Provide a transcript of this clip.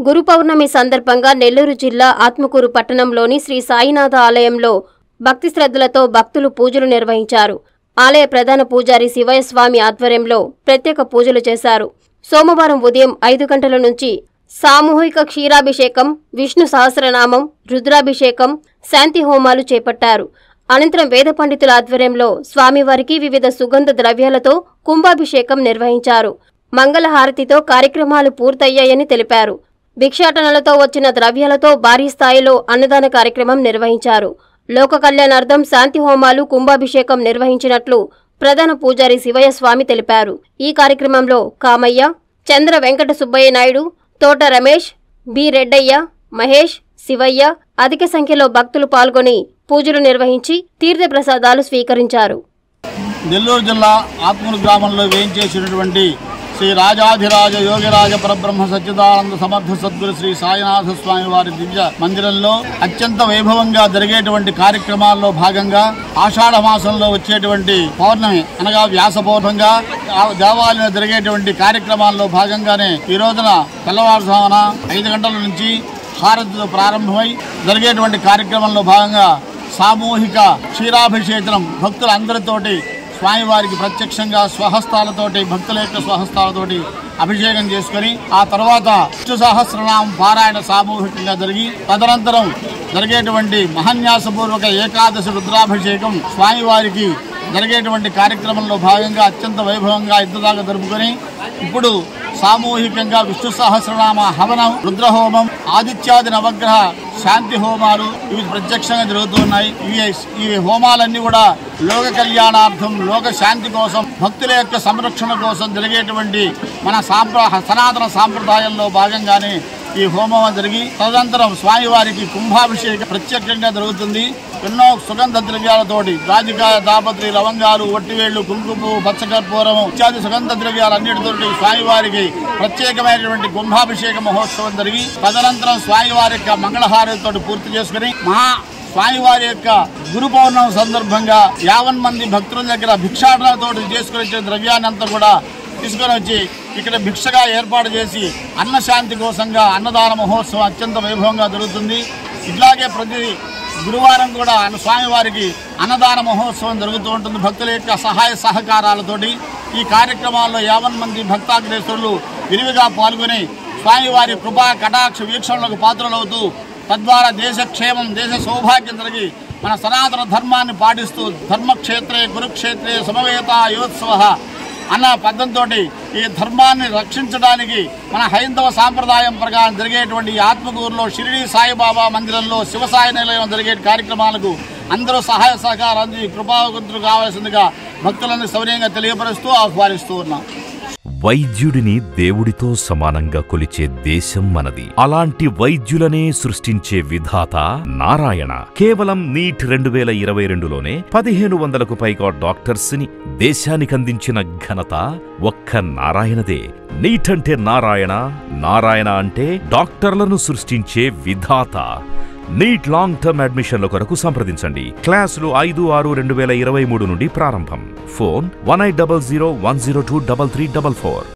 గురు పౌర్ణమి సందర్భంగా నెల్లూరు జిల్లా ఆత్మకూరు పట్టణంలోని శ్రీ సాయినాథ ఆలయంలో భక్తి శ్రద్ధలతో భక్తులు పూజలు నిర్వహించారు ఆలయ ప్రధాన పూజారి శివయ్య స్వామి ఆధ్వర్యంలో ప్రత్యేక పూజలు చేశారు సోమవారం ఉదయం ఐదు గంటల నుంచి సామూహిక క్షీరాభిషేకం విష్ణు సహస్రనామం రుద్రాభిషేకం శాంతి హోమాలు చేపట్టారు అనంతరం వేద పండితుల ఆధ్వర్యంలో స్వామివారికి వివిధ సుగంధ ద్రవ్యాలతో కుంభాభిషేకం నిర్వహించారు మంగళహారతితో కార్యక్రమాలు పూర్తయ్యాయని తెలిపారు భిక్షాటనలతో వచ్చిన ద్రవ్యాలతో భారీ స్థాయిలో అన్నదాన కార్యక్రమం నిర్వహించారు లోక కళ్యాణార్థం శాంతి హోమాలు కుంభాభిషేకం నిర్వహించినట్లు ప్రధాన పూజారి శివయ్య స్వామి తెలిపారు ఈ కార్యక్రమంలో కామయ్య చంద్ర వెంకట సుబ్బయ్య నాయుడు తోట రమేష్ బి రెడ్డయ్య మహేష్ శివయ్య అధిక సంఖ్యలో భక్తులు పాల్గొని పూజలు నిర్వహించి తీర్థప్రసాదాలు స్వీకరించారు నెల్లూరు జిల్లా ఆత్మూరు గ్రామంలో వేయించేసినటువంటి శ్రీ రాజాధిరాజ యోగిరాజ పరబ్రహ్మ సచ్చిదానంద సమర్థ సద్గురు శ్రీ సాయినాథ స్వామి వారి దివ్య మందిరంలో అత్యంత వైభవంగా జరిగేటువంటి కార్యక్రమాల్లో భాగంగా ఆషాఢ మాసంలో వచ్చేటువంటి పౌర్ణమి అనగా వ్యాస పౌర్ణంగా ఆ దేవాలయంలో జరిగేటువంటి కార్యక్రమాల్లో భాగంగానే ఈ రోజున తెల్లవారుజామున ఐదు గంటల నుంచి హారతితో ప్రారంభమై జరిగేటువంటి కార్యక్రమంలో భాగంగా సామూహిక క్షీరాభిషేచనం భక్తులందరితోటి స్వామివారికి ప్రత్యక్షంగా స్వహస్తాలతోటి భక్తుల యొక్క స్వహస్తాలతోటి అభిషేకం చేసుకొని ఆ తర్వాత విష్ణు సహస్రనామం పారాయణ సామూహికంగా జరిగి తదనంతరం జరిగేటువంటి మహన్యాసపూర్వక ఏకాదశి రుద్రాభిషేకం స్వామివారికి జరిగేటువంటి కార్యక్రమంలో భాగంగా అత్యంత వైభవంగా ఇంతదాకా జరుపుకొని ఇప్పుడు సామూహికంగా విష్ణు సహస్రనామ హవనం రుద్రహోమం ఆదిత్యాది నవగ్రహ శాంతి హోమాలు ఇవి ప్రత్యక్షంగా జరుగుతున్నాయి ఇవి ఈ హోమాలన్నీ కూడా లోక కళ్యాణార్థం లోక శాంతి కోసం భక్తుల యొక్క సంరక్షణ కోసం జరిగేటువంటి మన సాంప్ర సనాతన సాంప్రదాయంలో భాగంగానే ఈ హోమం జరిగి తదనంతరం స్వామివారికి కుంభాభిషేకం ప్రత్యేకంగా జరుగుతుంది ఎన్నో సుగంధ ద్రవ్యాలతోటి జాజికాయ దాపత్రి లవంగాలు ఒట్టివేళ్లు కుంకుమ పచ్చకర్పూరం ఇత్యాది సుగంధ ద్రవ్యాలన్నిటితోటి స్వామివారికి ప్రత్యేకమైనటువంటి కుంభాభిషేక మహోత్సవం జరిగి తదనంతరం స్వామివారి యొక్క మంగళహారతితో పూర్తి చేసుకుని మహా స్వామివారి యొక్క గురు పౌర్ణమి సందర్భంగా యావన్ మంది భక్తుల దగ్గర భిక్షాటనతో చేసుకుని వచ్చిన ద్రవ్యాన్ని అంతా కూడా తీసుకొని వచ్చి ఇక్కడ భిక్షగా ఏర్పాటు చేసి అన్నశాంతి కోసంగా అన్నదాన మహోత్సవం అత్యంత వైభవంగా జరుగుతుంది ఇట్లాగే ప్రతి గురువారం కూడా అన్న స్వామివారికి అన్నదాన మహోత్సవం జరుగుతూ ఉంటుంది భక్తుల యొక్క సహాయ సహకారాలతోటి ఈ కార్యక్రమాల్లో యావన్ మంది భక్తాగ్రేశ్వరులు విరివిగా పాల్గొని స్వామివారి కృపా కటాక్ష వీక్షణలకు పాత్రలవుతూ తద్వారా దేశ క్షేమం దేశ సౌభాగ్యం జరిగి మన సనాతన ధర్మాన్ని పాటిస్తూ ధర్మక్షేత్రే కురుక్షేత్రే సమవేత యోత్సవ అన్న పద్ధతితో ఈ ధర్మాన్ని రక్షించడానికి మన హైందవ సాంప్రదాయం ప్రకారం జరిగేటువంటి ఈ ఆత్మకూరులో షిరిడి సాయిబాబా మందిరంలో శివసాయి నిలయం జరిగే కార్యక్రమాలకు అందరూ సహాయ సహకారం అంది కృపావంతులు కావాల్సిందిగా భక్తులను సౌర్యంగా తెలియపరుస్తూ ఆహ్వానిస్తూ ఉన్నాం వైద్యుడిని దేవుడితో సమానంగా కొలిచే దేశం మనది అలాంటి వైద్యులనే సృష్టించే విధాత నారాయణ కేవలం నీట్ రెండు వేల ఇరవై రెండులోనే పదిహేను వందలకు పైగా డాక్టర్స్ ని దేశానికి అందించిన ఘనత ఒక్క నారాయణదే నీట్ అంటే నారాయణ నారాయణ అంటే డాక్టర్లను సృష్టించే విధాత నీట్ లాంగ్ టర్మ్ అడ్మిషన్ల కొరకు సంప్రదించండి క్లాసులు ఐదు ఆరు రెండు వేల ఇరవై మూడు నుండి ప్రారంభం phone one eight double zero one zero two double three double four